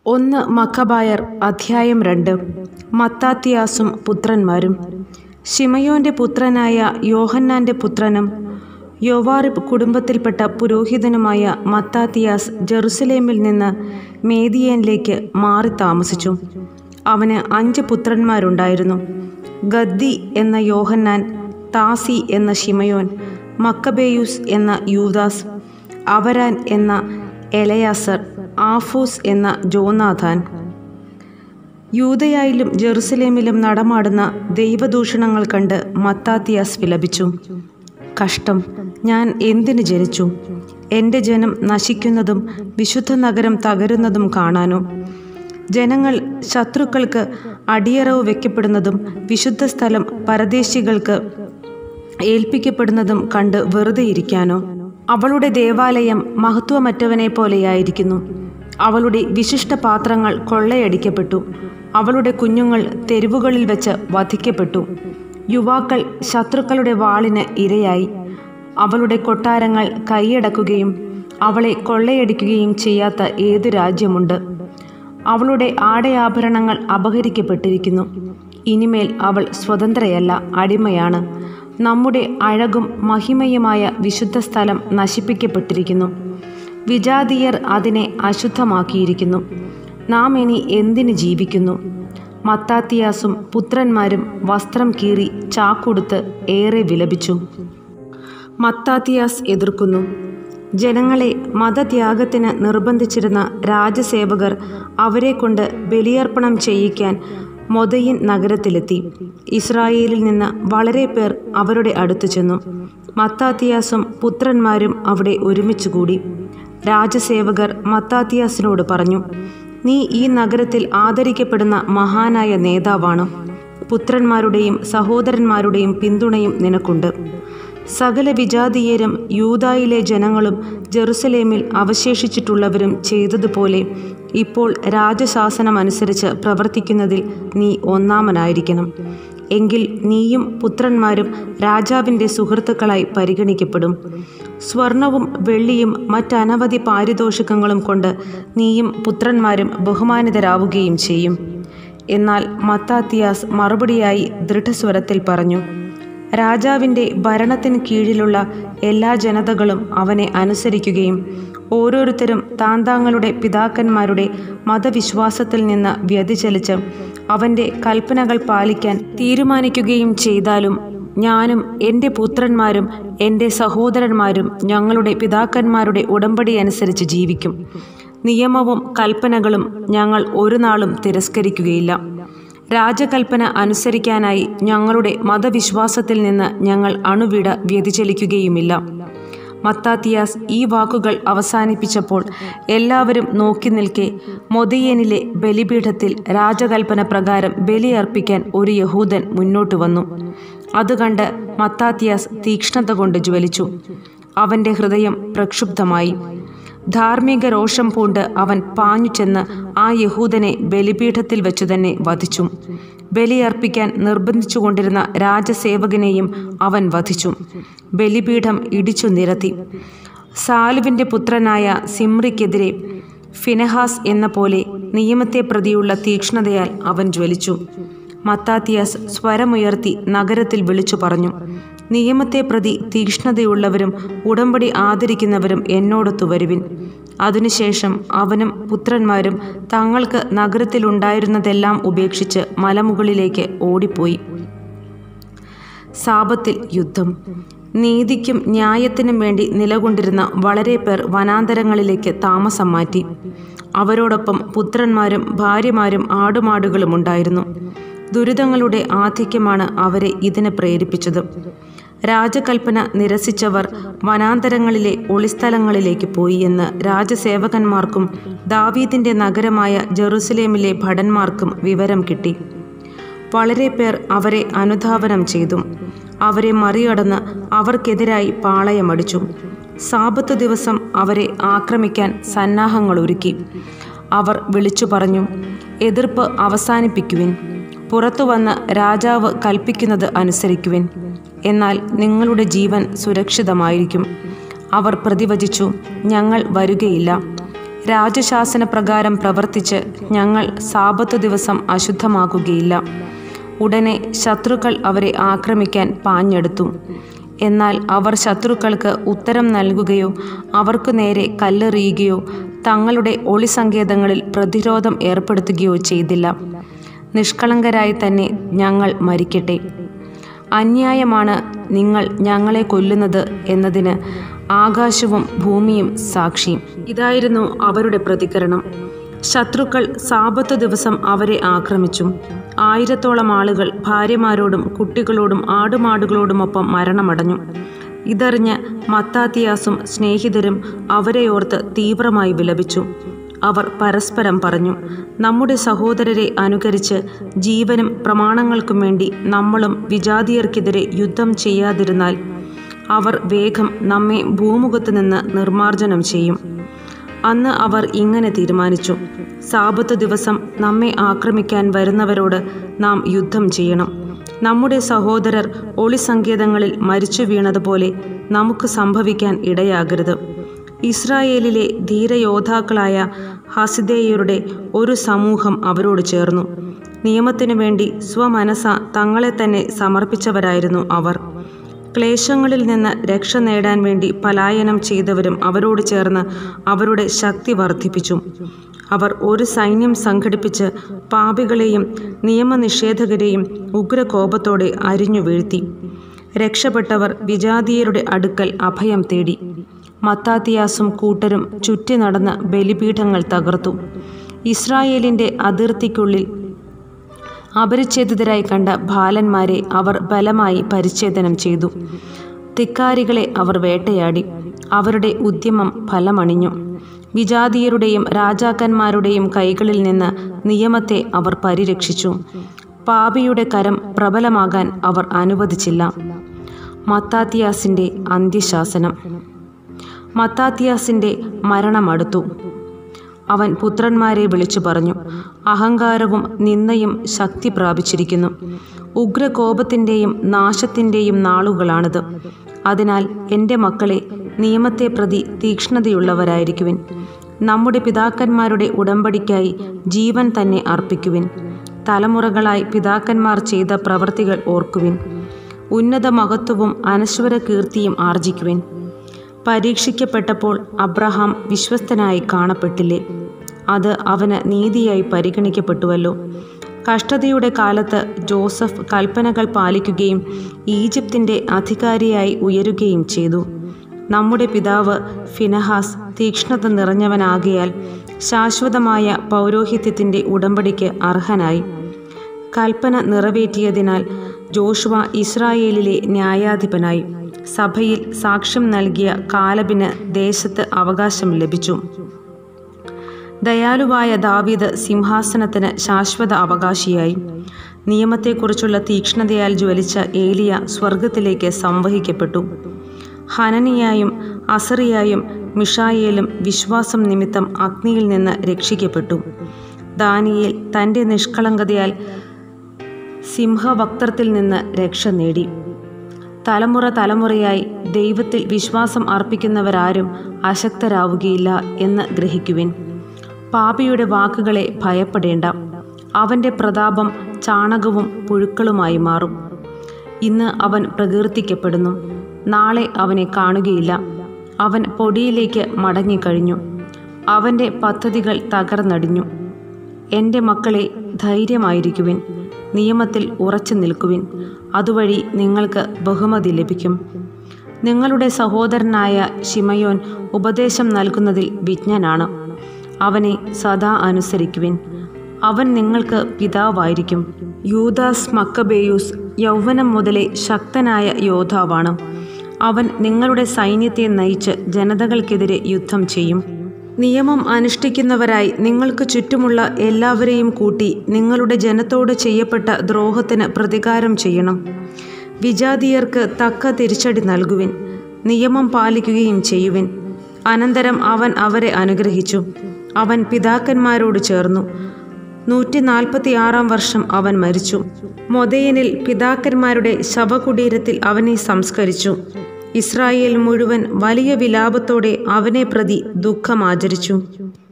ഒന്ന് മക്കബായർ അധ്യായം രണ്ട് മത്താത്തിയാസും പുത്രന്മാരും ശിമയോന്റെ പുത്രനായ യോഹന്നാന്റെ പുത്രനും യോവാറിബ് കുടുംബത്തിൽപ്പെട്ട പുരോഹിതനുമായ മത്താത്തിയാസ് ജെറുസലേമിൽ നിന്ന് മേദിയനിലേക്ക് മാറി താമസിച്ചു അവന് അഞ്ച് പുത്രന്മാരുണ്ടായിരുന്നു ഗദ്ദി എന്ന യോഹന്നാൻ താസി എന്ന ശിമയോൻ മക്കബേയൂസ് എന്ന യൂദാസ് അവരാൻ എന്ന എലയാസർ ആഫൂസ് എന്ന ജോനാഥാൻ യൂതയായിലും ജെറുസലേമിലും നടമാടുന്ന ദൈവദൂഷണങ്ങൾ കണ്ട് മത്താത്തിയാസ് വിലപിച്ചു കഷ്ടം ഞാൻ എന്തിനു ജനിച്ചു എൻ്റെ ജനം നശിക്കുന്നതും വിശുദ്ധ നഗരം തകരുന്നതും കാണാനോ ജനങ്ങൾ ശത്രുക്കൾക്ക് അടിയറവ് വയ്ക്കപ്പെടുന്നതും വിശുദ്ധ സ്ഥലം പരദേശികൾക്ക് ഏൽപ്പിക്കപ്പെടുന്നതും കണ്ട് വെറുതെ ഇരിക്കാനോ അവളുടെ ദേവാലയം മഹത്വമറ്റവനെ പോലെയായിരിക്കുന്നു അവളുടെ വിശിഷ്ട പാത്രങ്ങൾ കൊള്ളയടിക്കപ്പെട്ടു അവളുടെ കുഞ്ഞുങ്ങൾ തെരുവുകളിൽ വെച്ച് വധിക്കപ്പെട്ടു യുവാക്കൾ ശത്രുക്കളുടെ വാളിന് ഇരയായി അവളുടെ കൊട്ടാരങ്ങൾ കൈയടക്കുകയും അവളെ കൊള്ളയടിക്കുകയും ചെയ്യാത്ത ഏതു രാജ്യമുണ്ട് അവളുടെ ആടയാഭരണങ്ങൾ അപഹരിക്കപ്പെട്ടിരിക്കുന്നു ഇനിമേൽ അവൾ സ്വതന്ത്രയല്ല അടിമയാണ് നമ്മുടെ അഴകും മഹിമയുമായ വിശുദ്ധ സ്ഥലം നശിപ്പിക്കപ്പെട്ടിരിക്കുന്നു വിജാതീയർ അതിനെ അശുദ്ധമാക്കിയിരിക്കുന്നു നാം ഇനി എന്തിന് ജീവിക്കുന്നു മത്താത്തിയാസും പുത്രന്മാരും വസ്ത്രം കീറി ചാക്കൊടുത്ത് ഏറെ വിലപിച്ചു മത്താത്തിയാസ് എതിർക്കുന്നു ജനങ്ങളെ മതത്യാഗത്തിന് നിർബന്ധിച്ചിരുന്ന രാജസേവകർ അവരെ കൊണ്ട് ബലിയർപ്പണം ചെയ്യിക്കാൻ മൊതയിൻ നഗരത്തിലെത്തി ഇസ്രായേലിൽ നിന്ന് വളരെ പേർ അവരുടെ അടുത്തു ചെന്നു മത്താത്തിയാസും പുത്രന്മാരും അവിടെ ഒരുമിച്ച് കൂടി രാജസേവകർ മത്താത്തിയാസിനോട് പറഞ്ഞു നീ ഈ നഗരത്തിൽ ആദരിക്കപ്പെടുന്ന മഹാനായ നേതാവാണ് പുത്രന്മാരുടെയും സഹോദരന്മാരുടെയും പിന്തുണയും നിനക്കുണ്ട് സകല വിജാതീയരും യൂതായിലെ ജനങ്ങളും ജെറുസലേമിൽ അവശേഷിച്ചിട്ടുള്ളവരും ചെയ്തതുപോലെ ഇപ്പോൾ രാജശാസനമനുസരിച്ച് പ്രവർത്തിക്കുന്നതിൽ നീ ഒന്നാമനായിരിക്കണം എങ്കിൽ നീയും പുത്രന്മാരും രാജാവിൻ്റെ സുഹൃത്തുക്കളായി പരിഗണിക്കപ്പെടും സ്വർണവും വെള്ളിയും മറ്റനവധി പാരിതോഷികങ്ങളും കൊണ്ട് നീയും പുത്രന്മാരും ബഹുമാനിതരാവുകയും ചെയ്യും എന്നാൽ മത്താത്തിയാസ് മറുപടിയായി ദൃഢസ്വരത്തിൽ പറഞ്ഞു രാജാവിൻ്റെ ഭരണത്തിന് കീഴിലുള്ള എല്ലാ ജനതകളും അവനെ അനുസരിക്കുകയും ഓരോരുത്തരും താൻ താങ്കളുടെ പിതാക്കന്മാരുടെ മതവിശ്വാസത്തിൽ നിന്ന് വ്യതിചലിച്ച് അവൻ്റെ കൽപ്പനകൾ പാലിക്കാൻ തീരുമാനിക്കുകയും ചെയ്താലും ഞാനും എൻ്റെ പുത്രന്മാരും എൻ്റെ സഹോദരന്മാരും ഞങ്ങളുടെ പിതാക്കന്മാരുടെ ഉടമ്പടി അനുസരിച്ച് ജീവിക്കും നിയമവും കൽപ്പനകളും ഞങ്ങൾ ഒരു നാളും തിരസ്കരിക്കുകയില്ല രാജകൽപ്പന അനുസരിക്കാനായി ഞങ്ങളുടെ മതവിശ്വാസത്തിൽ നിന്ന് ഞങ്ങൾ അണുവിട വ്യതിചലിക്കുകയുമില്ല മത്താത്തിയാസ് ഈ വാക്കുകൾ അവസാനിപ്പിച്ചപ്പോൾ എല്ലാവരും നോക്കി നിൽക്കെ മൊദിയനിലെ ബലിപീഠത്തിൽ രാജകൽപ്പന പ്രകാരം ബലിയർപ്പിക്കാൻ ഒരു യഹൂദൻ മുന്നോട്ട് വന്നു അത് കണ്ട് മത്താത്തിയാസ് തീക്ഷ്ണത കൊണ്ട് ജ്വലിച്ചു അവൻ്റെ ഹൃദയം പ്രക്ഷുബ്ധമായി ധാർമ്മിക രോഷം പൂണ്ട് അവൻ പാഞ്ഞു ചെന്ന് ആ യഹൂദനെ ബലിപീഠത്തിൽ വെച്ചു തന്നെ വധിച്ചു ബലിയർപ്പിക്കാൻ നിർബന്ധിച്ചുകൊണ്ടിരുന്ന രാജസേവകനെയും അവൻ വധിച്ചു ബലിപീഠം ഇടിച്ചു നിരത്തി സാലുവിൻ്റെ പുത്രനായ സിമ്രിക്കെതിരെ ഫിനഹാസ് എന്ന പോലെ നിയമത്തെ പ്രതിയുള്ള തീക്ഷ്ണതയാൽ അവൻ ജ്വലിച്ചു മത്താത്തിയാസ് സ്വരമുയർത്തി നഗരത്തിൽ വിളിച്ചു പറഞ്ഞു നിയമത്തെ പ്രതി തീക്ഷ്ണതയുള്ളവരും ഉടമ്പടി ആദരിക്കുന്നവരും എന്നോടൊത്തു വരുവിൻ അതിനുശേഷം അവനും പുത്രന്മാരും തങ്ങൾക്ക് നഗരത്തിലുണ്ടായിരുന്നതെല്ലാം ഉപേക്ഷിച്ച് മലമുകളിലേക്ക് ഓടിപ്പോയി സാപത്തിൽ യുദ്ധം നീതിക്കും ന്യായത്തിനും വേണ്ടി നിലകൊണ്ടിരുന്ന വളരെ പേർ വനാന്തരങ്ങളിലേക്ക് താമസം മാറ്റി അവരോടൊപ്പം പുത്രന്മാരും ഭാര്യമാരും ആടുമാടുകളും ഉണ്ടായിരുന്നു ദുരിതങ്ങളുടെ ആധിക്യമാണ് അവരെ ഇതിന് പ്രേരിപ്പിച്ചത് രാജകൽപ്പന നിരസിച്ചവർ വനാന്തരങ്ങളിലെ ഒളിസ്ഥലങ്ങളിലേക്ക് പോയി എന്ന് രാജസേവകന്മാർക്കും ദാവീദിന്റെ നഗരമായ ജെറുസലേമിലെ ഭടന്മാർക്കും വിവരം കിട്ടി വളരെ പേർ അവരെ അനുധാവനം ചെയ്തു അവരെ മറികടന്ന് അവർക്കെതിരായി പാളയമടിച്ചു സാപത്ത് ദിവസം അവരെ ആക്രമിക്കാൻ സന്നാഹങ്ങൾ ഒരുക്കി അവർ വിളിച്ചു പറഞ്ഞു എതിർപ്പ് അവസാനിപ്പിക്കുവിൻ പുറത്തു വന്ന് രാജാവ് കൽപ്പിക്കുന്നത് അനുസരിക്കുവിൻ എന്നാൽ നിങ്ങളുടെ ജീവൻ സുരക്ഷിതമായിരിക്കും അവർ പ്രതിവചിച്ചു ഞങ്ങൾ വരുകയില്ല രാജശാസന പ്രകാരം പ്രവർത്തിച്ച് ഞങ്ങൾ സാപത്തു ദിവസം അശുദ്ധമാക്കുകയില്ല ഉടനെ ശത്രുക്കൾ അവരെ ആക്രമിക്കാൻ പാഞ്ഞെടുത്തു എന്നാൽ അവർ ശത്രുക്കൾക്ക് ഉത്തരം നൽകുകയോ അവർക്കു നേരെ കല്ലെറിയുകയോ തങ്ങളുടെ ഒളിസങ്കേതങ്ങളിൽ പ്രതിരോധം ഏർപ്പെടുത്തുകയോ ചെയ്തില്ല നിഷ്കളങ്കരായി തന്നെ ഞങ്ങൾ മരിക്കട്ടെ അന്യായമാണ് നിങ്ങൾ ഞങ്ങളെ കൊല്ലുന്നത് എന്നതിന് ആകാശവും ഭൂമിയും സാക്ഷിയും ഇതായിരുന്നു അവരുടെ പ്രതികരണം ശത്രുക്കൾ സാപത്ത് ദിവസം അവരെ ആക്രമിച്ചു ആയിരത്തോളം ആളുകൾ ഭാര്യമാരോടും കുട്ടികളോടും ആടുമാടുകളോടുമൊപ്പം മരണമടഞ്ഞു ഇതറിഞ്ഞ് മത്താത്തിയാസും സ്നേഹിതരും അവരെ ഓർത്ത് തീവ്രമായി വിലപിച്ചു അവർ പരസ്പരം പറഞ്ഞു നമ്മുടെ സഹോദരരെ അനുകരിച്ച് ജീവനും പ്രമാണങ്ങൾക്കും വേണ്ടി നമ്മളും വിജാതിയർക്കെതിരെ യുദ്ധം ചെയ്യാതിരുന്നാൽ അവർ വേഗം നമ്മെ ഭൂമുഖത്ത് നിന്ന് നിർമാർജനം ചെയ്യും അന്ന് അവർ ഇങ്ങനെ തീരുമാനിച്ചു സാപത്ത് ദിവസം നമ്മെ ആക്രമിക്കാൻ വരുന്നവരോട് നാം യുദ്ധം ചെയ്യണം നമ്മുടെ സഹോദരർ ഒളിസങ്കേതങ്ങളിൽ മരിച്ചു വീണതുപോലെ നമുക്ക് സംഭവിക്കാൻ ഇടയാകരുത് ഇസ്രായേലിലെ ധീരയോദ്ധാക്കളായ ഹസിദേയരുടെ ഒരു സമൂഹം അവരോട് ചേർന്നു നിയമത്തിനു വേണ്ടി സ്വമനസ തങ്ങളെ തന്നെ സമർപ്പിച്ചവരായിരുന്നു അവർ ക്ലേശങ്ങളിൽ നിന്ന് രക്ഷ നേടാൻ വേണ്ടി പലായനം ചെയ്തവരും അവരോട് ചേർന്ന് അവരുടെ ശക്തി വർദ്ധിപ്പിച്ചു അവർ ഒരു സൈന്യം സംഘടിപ്പിച്ച് പാപികളെയും നിയമനിഷേധകരെയും ഉഗ്രകോപത്തോടെ അരിഞ്ഞു വീഴ്ത്തി രക്ഷപ്പെട്ടവർ വിജാതീയരുടെ അടുക്കൽ അഭയം തേടി മത്താത്തിയാസും കൂട്ടരും ചുറ്റി നടന്ന് ബലിപീഠങ്ങൾ തകർത്തു ഇസ്രായേലിൻ്റെ അതിർത്തിക്കുള്ളിൽ അപരിച്ഛേദിതരായി കണ്ട ബാലന്മാരെ അവർ ബലമായി പരിച്ഛേദനം ചെയ്തു ധിക്കാരികളെ അവർ വേട്ടയാടി അവരുടെ ഉദ്യമം ഫലമണിഞ്ഞു വിജാതീയരുടെയും രാജാക്കന്മാരുടെയും കൈകളിൽ നിന്ന് നിയമത്തെ അവർ പരിരക്ഷിച്ചു പാപിയുടെ കരം പ്രബലമാകാൻ അവർ അനുവദിച്ചില്ല മത്താത്തിയാസിൻ്റെ അന്ത്യശാസനം മത്താത്തിയാസിൻ്റെ മരണമടുത്തു അവൻ പുത്രന്മാരെ വിളിച്ചു പറഞ്ഞു അഹങ്കാരവും നിന്ദയും ശക്തി പ്രാപിച്ചിരിക്കുന്നു ഉഗ്രകോപത്തിൻ്റെയും നാശത്തിൻ്റെയും നാളുകളാണിത് അതിനാൽ എൻ്റെ മക്കളെ നിയമത്തെ പ്രതി തീക്ഷ്ണതയുള്ളവരായിരിക്കുവിൻ നമ്മുടെ പിതാക്കന്മാരുടെ ഉടമ്പടിക്കായി ജീവൻ തന്നെ അർപ്പിക്കുവിൻ തലമുറകളായി പിതാക്കന്മാർ ചെയ്ത പ്രവൃത്തികൾ ഓർക്കുവിൻ ഉന്നത മഹത്വവും അനശ്വര കീർത്തിയും ആർജിക്കുവിൻ പരീക്ഷിക്കപ്പെട്ടപ്പോൾ അബ്രഹാം വിശ്വസ്തനായി കാണപ്പെട്ടില്ലേ അത് അവന് നീതിയായി പരിഗണിക്കപ്പെട്ടുവല്ലോ കഷ്ടതയുടെ കാലത്ത് ജോസഫ് കൽപ്പനകൾ പാലിക്കുകയും ഈജിപ്തിൻ്റെ അധികാരിയായി ഉയരുകയും ചെയ്തു നമ്മുടെ പിതാവ് ഫിനഹാസ് തീക്ഷ്ണത നിറഞ്ഞവനാകിയാൽ ശാശ്വതമായ പൗരോഹിത്യത്തിൻ്റെ ഉടമ്പടിക്ക് അർഹനായി കൽപ്പന നിറവേറ്റിയതിനാൽ ജോഷുവ ഇസ്രായേലിലെ ന്യായാധിപനായി സഭയിൽ സാക്ഷ്യം നൽകിയ കാലബിന് ദേശത്ത് അവകാശം ലഭിച്ചു ദയാലുവായ ദാവീദ് സിംഹാസനത്തിന് ശാശ്വത അവകാശിയായി നിയമത്തെക്കുറിച്ചുള്ള തീക്ഷ്ണതയാൽ ജ്വലിച്ച ഏലിയ സ്വർഗത്തിലേക്ക് സംവഹിക്കപ്പെട്ടു ഹനനിയായും അസറിയായും മിഷായേലും വിശ്വാസം നിമിത്തം അഗ്നിയിൽ നിന്ന് രക്ഷിക്കപ്പെട്ടു ദാനിയേൽ തൻ്റെ നിഷ്കളങ്കതയാൽ സിംഹവക്ത്രത്തിൽ നിന്ന് രക്ഷ നേടി തലമുറ തലമുറയായി ദൈവത്തിൽ വിശ്വാസം അർപ്പിക്കുന്നവരാരും അശക്തരാവുകയില്ല എന്ന് ഗ്രഹിക്കുവിൻ പാപിയുടെ വാക്കുകളെ ഭയപ്പെടേണ്ട അവൻ്റെ പ്രതാപം ചാണകവും പുഴുക്കളുമായി മാറും ഇന്ന് അവൻ പ്രകീർത്തിക്കപ്പെടുന്നു നാളെ അവനെ കാണുകയില്ല അവൻ പൊടിയിലേക്ക് മടങ്ങിക്കഴിഞ്ഞു അവൻ്റെ പദ്ധതികൾ തകർന്നടിഞ്ഞു എൻ്റെ മക്കളെ ധൈര്യമായിരിക്കുവിൻ നിയമത്തിൽ ഉറച്ചു നിൽക്കുവിൻ അതുവഴി നിങ്ങൾക്ക് ബഹുമതി ലഭിക്കും നിങ്ങളുടെ സഹോദരനായ ഷിമയോൻ ഉപദേശം നൽകുന്നതിൽ വിജ്ഞനാണ് അവനെ സദാ അനുസരിക്കുവിൻ അവൻ നിങ്ങൾക്ക് പിതാവായിരിക്കും യൂദാസ് മക്കബേയൂസ് യൗവനം മുതലേ ശക്തനായ യോദ്ധാവാണ് അവൻ നിങ്ങളുടെ സൈന്യത്തെ നയിച്ച് ജനതകൾക്കെതിരെ യുദ്ധം ചെയ്യും നിയമം അനുഷ്ഠിക്കുന്നവരായി നിങ്ങൾക്ക് ചുറ്റുമുള്ള എല്ലാവരെയും കൂട്ടി നിങ്ങളുടെ ജനത്തോട് ചെയ്യപ്പെട്ട ദ്രോഹത്തിന് പ്രതികാരം ചെയ്യണം വിജാതീയർക്ക് തക്ക തിരിച്ചടി നൽകുവിൻ നിയമം പാലിക്കുകയും ചെയ്യുവിൻ അനന്തരം അവൻ അവരെ അനുഗ്രഹിച്ചു അവൻ പിതാക്കന്മാരോട് ചേർന്നു നൂറ്റി നാൽപ്പത്തി ആറാം വർഷം അവൻ മരിച്ചു മൊതയനിൽ പിതാക്കന്മാരുടെ ശവകുടീരത്തിൽ അവനെ സംസ്കരിച്ചു ഇസ്രായേൽ മുഴുവൻ വലിയ വിലാപത്തോടെ അവനെ പ്രതി ദുഃഖമാചരിച്ചു